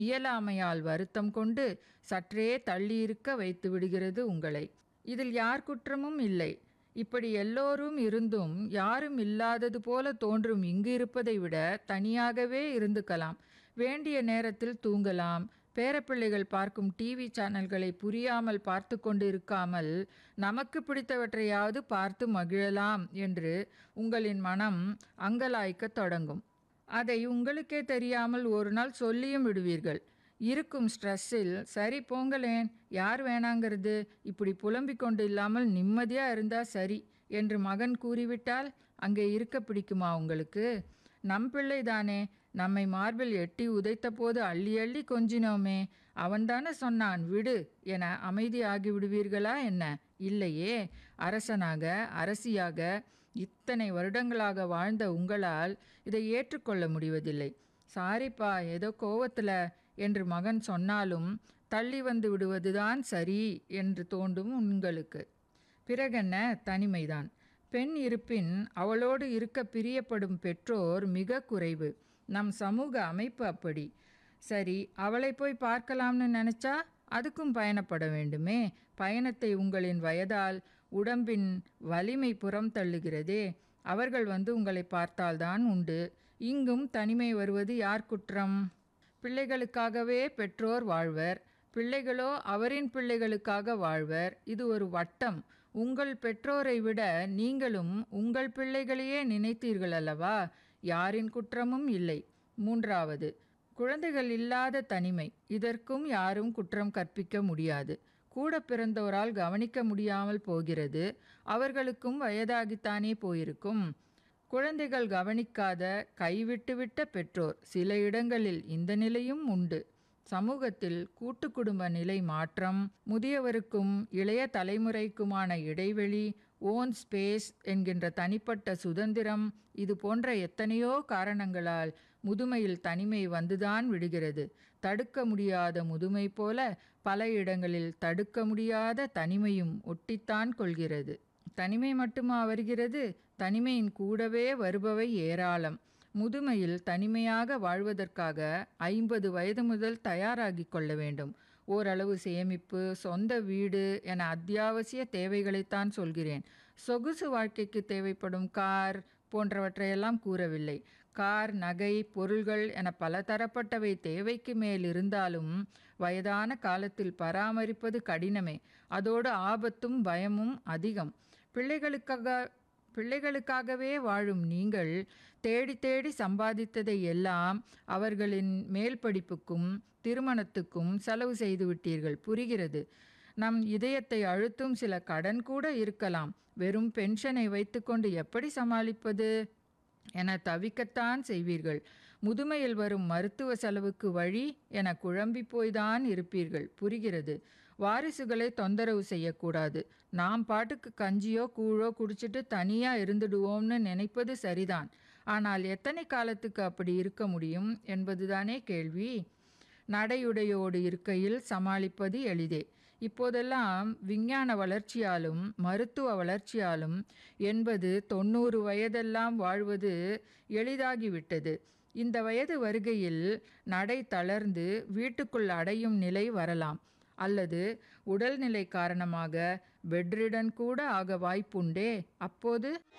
இயலாமையால் வருத்தம் கொண்டு சற்றே தள்ளியிருக்க வைத்து விடுகிறது உங்களை இதில் யார் குற்றமும் இல்லை இப்படி எல்லோரும் இருந்தும் யாரும் இல்லாதது போல தோன்றும் இங்கு இருப்பதை விட தனியாகவே இருந்துக்கலாம் வேண்டிய நேரத்தில் தூங்கலாம் பேரப்பிள்ளைகள் பார்க்கும் டிவி சேனல்களை புரியாமல் பார்த்து கொண்டு இருக்காமல் நமக்கு பிடித்தவற்றையாவது பார்த்து மகிழலாம் என்று உங்களின் மனம் அங்கலாய்க்கத் தொடங்கும் அதை உங்களுக்கே தெரியாமல் ஒரு நாள் சொல்லியும் விடுவீர்கள் இருக்கும் ஸ்ட்ரெஸ்ஸில் சரி போங்களேன் யார் வேணாங்கிறது இப்படி புலம்பிக் கொண்டு இல்லாமல் நிம்மதியாக இருந்தால் சரி என்று மகன் கூறிவிட்டால் அங்கே இருக்க பிடிக்குமா உங்களுக்கு நம் பிள்ளைதானே நம்மை மார்பில் எட்டி உதைத்த போது அள்ளி அள்ளி கொஞ்சினோமே அவன்தானே சொன்னான் விடு என அமைதியாகி விடுவீர்களா என்ன இல்லையே அரசனாக அரசியாக இத்தனை வருடங்களாக வாழ்ந்த உங்களால் இதை ஏற்றுக்கொள்ள முடிவதில்லை சாரிப்பா ஏதோ கோவத்தில் என்று மகன் சொன்னாலும் தள்ளி வந்து விடுவதுதான் சரி என்று தோண்டும் உங்களுக்கு பிறகென்ன தனிமைதான் பெண் இருப்பின் அவளோடு இருக்க பிரியப்படும் பெற்றோர் மிக குறைவு நம் சமூக அமைப்பு அப்படி சரி அவளை போய் பார்க்கலாம்னு நினச்சா அதுக்கும் பயணப்பட வேண்டுமே பயணத்தை உங்களின் வயதால் உடம்பின் வலிமை புறம் தள்ளுகிறதே அவர்கள் வந்து உங்களை பார்த்தால்தான் உண்டு இங்கும் தனிமை வருவது யார் குற்றம் பிள்ளைகளுக்காகவே பெற்றோர் வாழ்வர் பிள்ளைகளோ அவரின் பிள்ளைகளுக்காக வாழ்வர் இது ஒரு வட்டம் உங்கள் பெற்றோரை விட நீங்களும் உங்கள் பிள்ளைகளையே நினைத்தீர்கள் அல்லவா யாரின் குற்றமும் இல்லை மூன்றாவது குழந்தைகள் இல்லாத தனிமை இதற்கும் யாரும் குற்றம் கற்பிக்க முடியாது கூட பிறந்தோரால் கவனிக்க முடியாமல் போகிறது அவர்களுக்கும் வயதாகித்தானே போயிருக்கும் குழந்தைகள் கவனிக்காத கைவிட்டுவிட்ட பெற்றோர் சில இடங்களில் இந்த நிலையும் உண்டு சமூகத்தில் கூட்டு குடும்ப நிலை மாற்றம் முதியவருக்கும் இளைய தலைமுறைக்குமான இடைவெளி ஓன் ஸ்பேஸ் என்கின்ற தனிப்பட்ட சுதந்திரம் இது போன்ற எத்தனையோ காரணங்களால் முதுமையில் தனிமை வந்துதான் விடுகிறது தடுக்க முடியாத முதுமை போல பல இடங்களில் தடுக்க முடியாத தனிமையும் ஒட்டித்தான் கொள்கிறது தனிமை மட்டுமா வருகிறது தனிமையின் கூடவே வருபவை ஏராளம் முதுமையில் தனிமையாக வாழ்வதற்காக ஐம்பது வயது முதல் தயாராகி கொள்ள வேண்டும் ஓரளவு சேமிப்பு சொந்த வீடு என அத்தியாவசிய தேவைகளைத்தான் சொல்கிறேன் சொகுசு வாழ்க்கைக்கு தேவைப்படும் கார் போன்றவற்றையெல்லாம் கூறவில்லை கார் நகை பொருள்கள் என பல தரப்பட்டவை தேவைக்கு மேல் இருந்தாலும் வயதான காலத்தில் பராமரிப்பது கடினமே அதோடு ஆபத்தும் பயமும் அதிகம் பிள்ளைகளுக்காக பிள்ளைகளுக்காகவே வாழும் நீங்கள் தேடி தேடி சம்பாதித்ததை எல்லாம் அவர்களின் மேல் படிப்புக்கும் திருமணத்துக்கும் செலவு செய்து விட்டீர்கள் புரிகிறது நம் இதயத்தை அழுத்தும் சில கடன் கூட இருக்கலாம் வெறும் பென்ஷனை வைத்துக்கொண்டு எப்படி சமாளிப்பது என தவிக்கத்தான் செய்வீர்கள் முதுமையில் வரும் மருத்துவ செலவுக்கு வழி என குழம்பி போய்தான் இருப்பீர்கள் புரிகிறது வாரிசுகளை தொந்தரவு செய்யக்கூடாது நாம் பாட்டுக்கு கஞ்சியோ கூழோ குடிச்சிட்டு தனியாக இருந்துடுவோம்னு நினைப்பது சரிதான் ஆனால் எத்தனை காலத்துக்கு அப்படி இருக்க முடியும் என்பதுதானே கேள்வி நடையுடையோடு இருக்கையில் சமாளிப்பது எளிதே இப்போதெல்லாம் விஞ்ஞான வளர்ச்சியாலும் மருத்துவ வளர்ச்சியாலும் எண்பது தொண்ணூறு வயதெல்லாம் வாழ்வது எளிதாகிவிட்டது இந்த வயது வருகையில் நடை தளர்ந்து வீட்டுக்குள் அடையும் நிலை வரலாம் அல்லது உடல்நிலை காரணமாக பெட்ரிடன் கூட ஆக வாய்ப்புண்டே அப்போது